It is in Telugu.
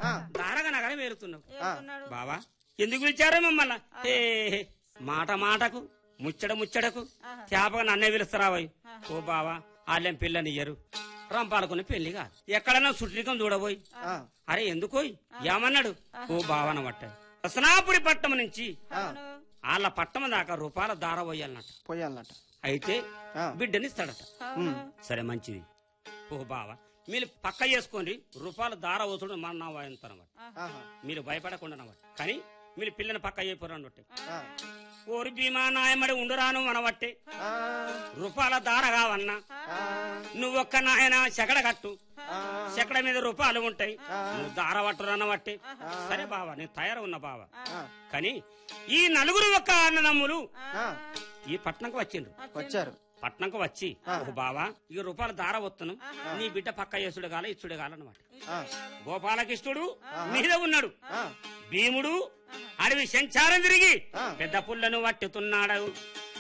దారగా నగరం వేరుతున్నావు ఏడుతున్నాడు బావా ఎందుకు పిలిచారో మమ్మల్ని ఏ మాట మాటకు ముచ్చట ముచ్చటకు చేపగా నన్నే పిలుస్తారావోయ్ ఓ బావా ఆళ్ళెం పిల్లనియ్యరు రంపాలకుని పెళ్లి కాదు ఎక్కడన్నా సుట్రికం చూడబోయ్ అరే ఎందుకోయ్ ఏమన్నాడు ఓ బావన పట్ట రసనాపురి పట్టం నుంచి అవును వాళ్ళ పట్టం దాకా రూపాయల దార పోయాలన్నట పోయాలన్నట అయితే ఆ. బిడ్డనిస్తాడట అవును సరే మంచిది ఓ బావా మీరు పక్క చేసుకోండి రూపాయల దార వసుడు మన నా వాయంతనమాట ఆహా. మీరు భయపడకుండా నవ్వండి కానీ మీరు పిల్లని పక్క అయిపోరు అన్నట్టు ఆ. ఓరి భీమా నాయమడి ఉండురాను మనవట్టే ఆ. రూపాయల దార కావన్నా ఆ. నువ్వొక్క నాయన శకడ కట్టు ఆ. శకడ మీద రూపాయలు ఉంటాయి నువ్వు దార పట్టురన్నవట్టే సరే బావా నేను తయారు ఉన్న బావా ఆ. కానీ ఈ నలుగురు ఒక్క అన్నదమ్ములు ఆ. ఈ పట్నంకు వచ్చిండ్రు వచ్చారు పట్నంకు వచ్చి ఓ బావా ఈ రూపాయల దార వస్తును నీ బిడ్డ పక్క యేసుడు గాల ఇచ్చుడు గాలన్నమాట ఆ. గోపాలకృష్ణుడు మీద ఉన్నాడు ఆ. భీముడు అడవి సంచారం తిరిగి ఆ. పెద్ద పుల్లను పట్టుతున్నాడు